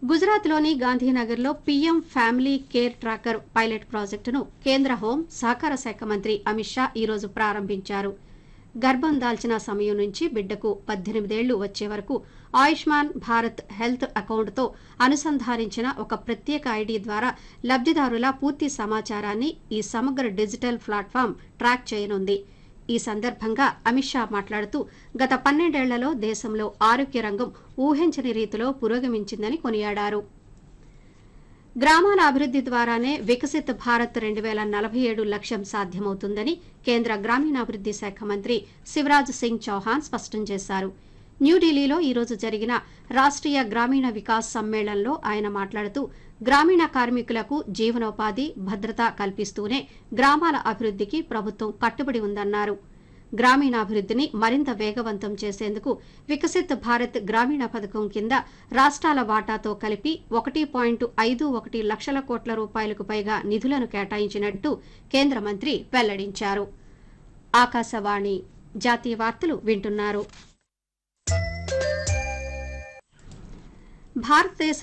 గుజరాత్లోని గాంధీనగర్లో PM family care tracker pilot ప్రాజెక్టును కేంద్ర హోం సహకార శాఖ మంత్రి అమిత్ షా ఈరోజు ప్రారంభించారు గర్భం దాల్చిన సమయం నుంచి బిడ్డకు పద్దెనిమిదేళ్లు వచ్చే వరకు ఆయుష్మాన్ భారత్ హెల్త్ అకౌంట్తో అనుసంధానించిన ఒక ప్రత్యేక ఐడి ద్వారా లబ్దిదారుల పూర్తి సమాచారాన్ని ఈ సమగ్ర డిజిటల్ ప్లాట్ఫామ్ ట్రాక్ చేయనుంది ఈ సందర్భంగా అమిత్ షా మాట్లాడుతూ గత పన్నెండేళ్లలో దేశంలో ఆరోగ్య రంగం ఊహించని రీతిలో పురోగమించిందని కొనియాడారు గ్రామాల అభివృద్ది ద్వారానే వికసిత్ భారత్ రెండు వేల నలభై ఏడు లక్ష్యం సాధ్యమవుతుందని కేంద్ర గ్రామీణాభివృద్ది శాఖ మంత్రి శివరాజ్ సింగ్ చౌహాన్ స్పష్టం చేశారు న్యూఢిల్లీలో ఈరోజు జరిగిన రాష్ట్రీయ గ్రామీణ వికాస్ సమ్మేళనంలో ఆయన మాట్లాడుతూ గ్రామీణ కార్మికులకు జీవనోపాధి భద్రత కల్పిస్తూనే గ్రామాల అభివృద్దికి ప్రభుత్వం కట్టుబడి ఉందన్నారు గ్రామీణాభివృద్దిని మరింత వేగవంతం చేసేందుకు వికసిత్ భారత్ గ్రామీణ పథకం కింద రాష్ట్రాల వాటాతో కలిపి ఒకటి పాయింట్ ఐదు ఒకటి లక్షల కోట్ల రూపాయలకు పైగా నిధులను కేటాయించినట్టు కేంద్ర మంత్రి వెల్లడించారు ఆకాశవాణి జాతీయ వార్తలు వింటున్నారు భారతదేశ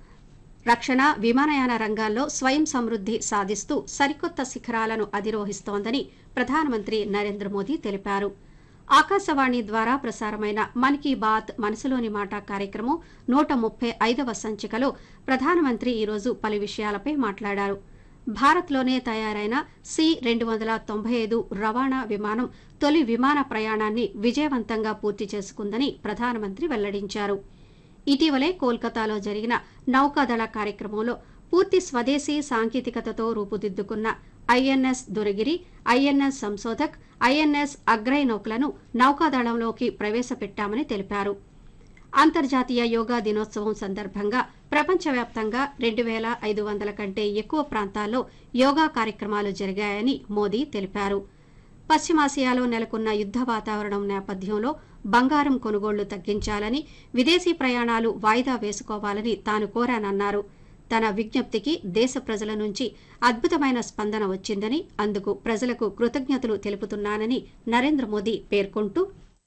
రక్షణ విమానయాన రంగాల్లో స్వయం సమృద్ది సాధిస్తూ సరికొత్త శిఖరాలను అధిరోహిస్తోందని ప్రధానమంత్రి నరేంద్ర మోదీ తెలిపారు ఆకాశవాణి ద్వారా ప్రసారమైన మన్ కీ బాత్ మనసులోని మాట కార్యక్రమం నూట ముప్పై ఐదవ సంచికలో ప్రధానమంత్రి ఈరోజు పలు విషయాలపై మాట్లాడారు భారత్లోనే తయారైన సి రెండు వందల తొంభై ఐదు రవాణా విమానం తొలి విమాన ప్రయాణాన్ని విజయవంతంగా పూర్తి చేసుకుందని ప్రధానమంత్రి వెల్లడించారు ఇటీవలే కోల్కతాలో జరిగిన నౌకాదళ కార్యక్రమంలో పూర్తి స్వదేశీ సాంకేతికతతో రూపుదిద్దుకున్న INS Dunagiri INS Sanshodhak INS Agray నౌకలను నౌకాదళంలోకి ప్రవేశపెట్టామని తెలిపారు అంతర్జాతీయ యోగా దినోత్సవం సందర్భంగా ప్రపంచవ్యాప్తంగా రెండు వేల ఐదు వందల కంటే ఎక్కువ ప్రాంతాల్లో యోగా కార్యక్రమాలు జరిగాయని మోదీ తెలిపారు పశ్చిమాసియాలో నెలకొన్న యుద్ద వాతావరణం నేపథ్యంలో బంగారం కొనుగోళ్లు తగ్గించాలని విదేశీ ప్రయాణాలు వాయిదా వేసుకోవాలని తాను కోరానన్నారు తన విజ్ఞప్తికి దేశ ప్రజల నుంచి అద్భుతమైన స్పందన వచ్చిందని అందుకు ప్రజలకు కృతజ్ఞతలు తెలుపుతున్నానని నరేంద్ర మోదీ పేర్కొంటూ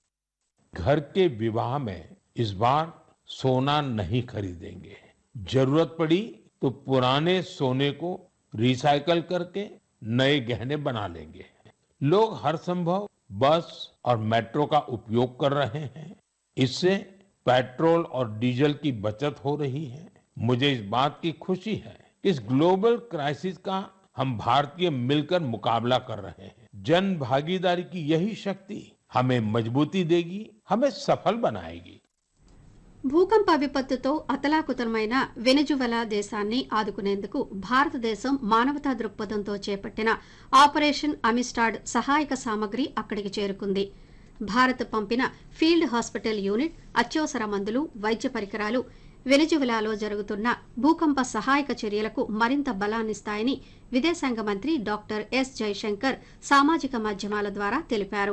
घर के विवाह में इस बार सोना नहीं खरीदेंगे जरूरत पड़ी तो पुराने सोने को रिसाइकल करके नए गहने बना लेंगे लोग हर संभव बस और मेट्रो का उपयोग कर रहे हैं इससे पेट्रोल और डीजल की बचत हो रही है मुझे इस बात की खुशी है कि इस ग्लोबल क्राइसिस का हम भारतीय मिलकर मुकाबला कर रहे हैं जन भागीदारी की यही शक्ति हमें मजबूती देगी हमें सफल बनाएगी భూకంప విపత్తుతో అతలాకుతలమైన వెనజువెలా దేశాన్ని ఆదుకునేందుకు భారతదేశం మానవతా దృక్పథంతో చేపట్టిన ఆపరేషన్ అమిస్టాడ్ సహాయక సామగ్రి అక్కడికి చేరుకుంది భారత్ పంపిన ఫీల్డ్ హాస్పిటల్ యూనిట్ అత్యవసర మందులు వైద్య పరికరాలు వెనజువెలాలో జరుగుతున్న భూకంప సహాయక చర్యలకు మరింత బలాన్నిస్తాయని విదేశాంగ మంత్రి డాక్టర్ ఎస్ జైశంకర్ సామాజిక మాధ్యమాల ద్వారా తెలిపారు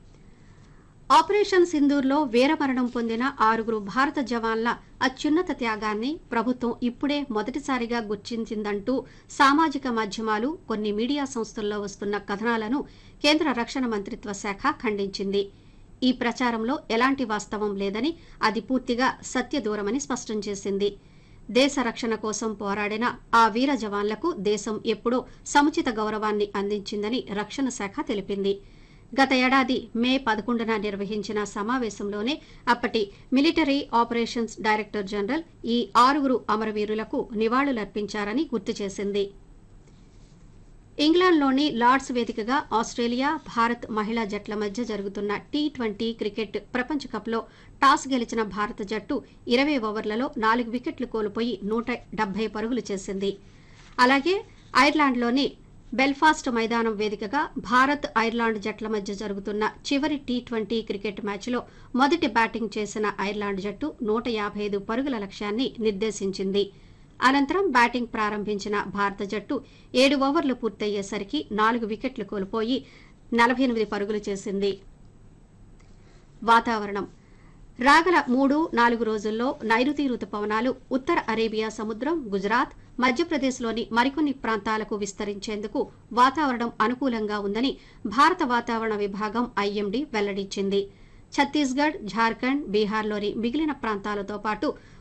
ఆపరేషన్ సింధూర్లో వీరమరణం పొందిన ఆరుగురు భారత జవాన్ల అత్యున్నత త్యాగాన్ని ప్రభుత్వం ఇప్పుడే మొదటిసారిగా గుర్తించిందంటూ సామాజిక మాధ్యమాలు కొన్ని మీడియా సంస్థల్లో వస్తున్న కథనాలను కేంద్ర రక్షణ మంత్రిత్వ శాఖ ఖండించింది ఈ ప్రచారంలో ఎలాంటి వాస్తవం లేదని అది పూర్తిగా సత్యదూరమని స్పష్టం చేసింది దేశ రక్షణ కోసం పోరాడిన ఆ వీర జవాన్లకు దేశం ఎప్పుడో సముచిత గౌరవాన్ని అందించిందని రక్షణ శాఖ తెలిపింది గత ఏడాది మే పదకొండున నిర్వహించిన సమావేశంలోనే అప్పటి మిలిటరీ ఆపరేషన్స్ డైరెక్టర్ జనరల్ ఈ ఆరుగురు అమరవీరులకు నివాళులర్పించారని గుర్తు చేసింది ఇంగ్లాండ్లోని లార్డ్స్ వేదికగా ఆస్ట్రేలియా భారత్ మహిళా జట్ల మధ్య జరుగుతున్న టీ ట్వంటీ క్రికెట్ ప్రపంచ కప్లో టాస్ గెలిచిన భారత జట్టు ఇరవై ఓవర్లలో నాలుగు వికెట్లు కోల్పోయి నూట డెబ్బై పరుగులు చేసింది అలాగే ఐర్లాండ్లోని బెల్ఫాస్ట్ మైదానం వేదికగా భారత్ ఐర్లాండ్ జట్ల మధ్య జరుగుతున్న చివరి టీ ట్వంటీ క్రికెట్ మ్యాచ్లో మొదటి బ్యాటింగ్ చేసిన ఐర్లాండ్ జట్టు నూట యాభై ఐదు పరుగుల లక్ష్యాన్ని నిర్దేశించింది అనంతరం బ్యాటింగ్ ప్రారంభించిన భారత జట్టు ఏడు ఓవర్లు పూర్తయ్యేసరికి నాలుగు వికెట్లు కోల్పోయి నలభై ఎనిమిది పరుగులు చేసింది వాతావరణం రాగల మూడు నాలుగు రోజుల్లో నైరుతి రుతుపవనాలు ఉత్తర అరేబియా సముద్రం గుజరాత్ మధ్యప్రదేశ్లోని మరికొన్ని ప్రాంతాలకు విస్తరించేందుకు వాతావరణం అనుకూలంగా ఉందని భారత వాతావరణ విభాగం ఐఎండీ వెల్లడించింది ఛత్తీస్గఢ్ ఝార్ఖండ్ బీహార్లోని మిగిలిన ప్రాంతాలతో పాటు